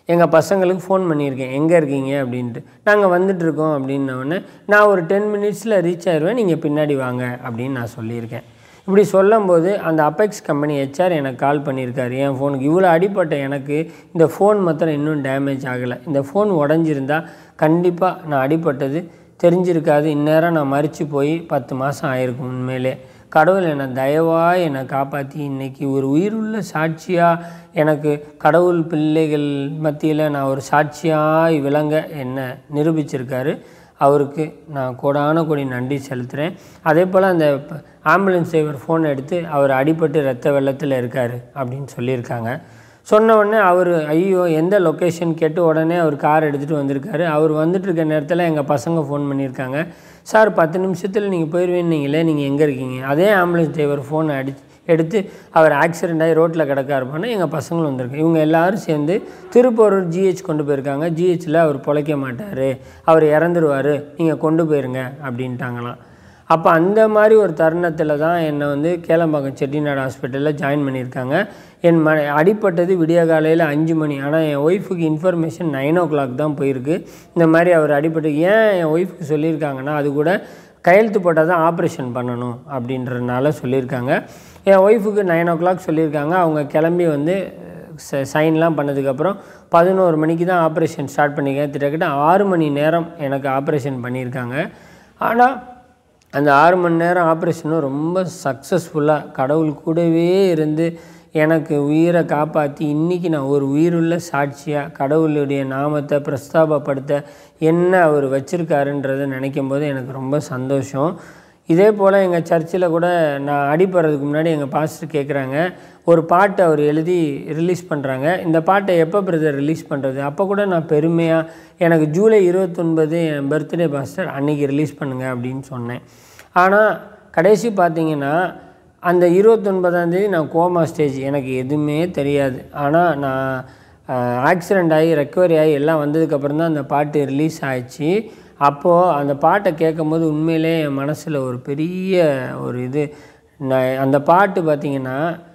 எங்கள் பசங்களுக்கு ஃபோன் பண்ணியிருக்கேன் எங்கே இருக்கீங்க அப்படின்ட்டு நாங்கள் வந்துட்டுருக்கோம் அப்படின்னோடனே நான் ஒரு டென் மினிட்ஸில் ரீச் ஆயிடுவேன் நீங்கள் பின்னாடி வாங்க அப்படின்னு நான் சொல்லியிருக்கேன் இப்படி சொல்லும்போது அந்த அபெக்ஸ் கம்பெனி ஹெச்ஆர் எனக்கு கால் பண்ணியிருக்காரு என் ஃபோனுக்கு இவ்வளோ அடிப்பட்ட எனக்கு இந்த ஃபோன் மாத்திரம் இன்னும் டேமேஜ் ஆகலை இந்த ஃபோன் உடஞ்சிருந்தா கண்டிப்பாக நான் அடிபட்டது தெரிஞ்சிருக்காது இந்நேரம் நான் மறித்து போய் பத்து மாதம் ஆயிருக்கும் உண்மையிலே கடவுள் என்னை தயவாக என்னை காப்பாற்றி இன்னைக்கு ஒரு உயிருள்ள சாட்சியாக எனக்கு கடவுள் பிள்ளைகள் மத்தியில் நான் ஒரு சாட்சியாய் விளங்க என்னை நிரூபிச்சிருக்காரு அவருக்கு நான் கோடான கோடி நன்றி செலுத்துகிறேன் அதே போல் அந்த ப- ஆம்புலன்ஸ் டிரைவர் ஃபோன் எடுத்து அவர் அடிபட்டு ரத்த வெள்ளத்தில் இருக்கார் அப்படின்னு சொல்லியிருக்காங்க சொன்ன உடனே அவர் ஐயோ எந்த லொக்கேஷன் கேட்டு உடனே அவர் கார் எடுத்துகிட்டு வந்திருக்காரு அவர் வந்துட்டு இருக்க நேரத்தில் எங்கள் பசங்க ஃபோன் பண்ணியிருக்காங்க சார் பத்து நிமிஷத்தில் நீங்கள் போயிடுவீங்களே நீங்கள் எங்கே இருக்கீங்க அதே ஆம்புலன்ஸ் டிரைவர் ஃபோனை அடி எடுத்து அவர் ஆக்சிடென்ட் ஆகி ரோட்டில் கிடக்காருப்பான்னு எங்கள் பசங்களும் வந்திருக்கு இவங்க எல்லாரும் சேர்ந்து திருப்பூரூர் ஜிஹெச் கொண்டு போயிருக்காங்க ஜிஹெச்சில் அவர் பொழைக்க மாட்டார் அவர் இறந்துருவார் நீங்கள் கொண்டு போயிருங்க அப்படின்ட்டாங்களாம் அப்போ அந்த மாதிரி ஒரு தருணத்தில் தான் என்னை வந்து கேளம்பாக்கம் செட்டிநாடு ஹாஸ்பிட்டலில் ஜாயின் பண்ணியிருக்காங்க என் ம அடிப்பட்டது விடிய காலையில் அஞ்சு மணி ஆனால் என் ஒய்ஃபுக்கு இன்ஃபர்மேஷன் நைன் ஓ கிளாக் தான் போயிருக்கு இந்த மாதிரி அவர் அடிபட்டு ஏன் என் ஒய்ஃபுக்கு சொல்லியிருக்காங்கன்னா அது கூட கையெழுத்து போட்டால் தான் ஆப்ரேஷன் பண்ணணும் அப்படின்றதுனால சொல்லியிருக்காங்க என் ஒய்ஃபுக்கு நைன் ஓ கிளாக் சொல்லியிருக்காங்க அவங்க கிளம்பி வந்து ச- சைன்லாம் பண்ணதுக்கப்புறம் பதினோரு மணிக்கு தான் ஆப்ரேஷன் ஸ்டார்ட் பண்ணியிருக்கேன் கிட்டத்தட்ட ஆறு மணி நேரம் எனக்கு ஆப்ரேஷன் பண்ணியிருக்காங்க ஆனால் அந்த ஆறு மணி நேரம் ஆப்ரேஷனும் ரொம்ப சக்ஸஸ்ஃபுல்லாக கடவுள் கூடவே இருந்து எனக்கு உயிரை காப்பாற்றி இன்றைக்கி நான் ஒரு உயிருள்ள சாட்சியாக கடவுளுடைய நாமத்தை பிரஸ்தாபப்படுத்த என்ன அவர் வச்சுருக்காருன்றதை நினைக்கும் போது எனக்கு ரொம்ப சந்தோஷம் இதே போல் எங்கள் சர்ச்சில் கூட நான் அடிப்படுறதுக்கு முன்னாடி எங்கள் பாஸ்டர் கேட்குறாங்க ஒரு பாட்டை அவர் எழுதி ரிலீஸ் பண்ணுறாங்க இந்த பாட்டை எப்போ பிரதர் ரிலீஸ் பண்ணுறது அப்போ கூட நான் பெருமையாக எனக்கு ஜூலை இருபத்தொன்பது என் பர்த்டே பாஸ்டர் அன்னைக்கு ரிலீஸ் பண்ணுங்க அப்படின்னு சொன்னேன் ஆனால் கடைசி பார்த்தீங்கன்னா அந்த இருபத்தொன்பதாந்தேதி நான் கோமா ஸ்டேஜ் எனக்கு எதுவுமே தெரியாது ஆனால் நான் ஆக்சிடெண்ட் ஆகி ரெக்கவரி ஆகி எல்லாம் வந்ததுக்கப்புறம் தான் அந்த பாட்டு ரிலீஸ் ஆயிடுச்சு அப்போது அந்த பாட்டை கேட்கும்போது உண்மையிலே என் மனசில் ஒரு பெரிய ஒரு இது நான் அந்த பாட்டு பார்த்திங்கன்னா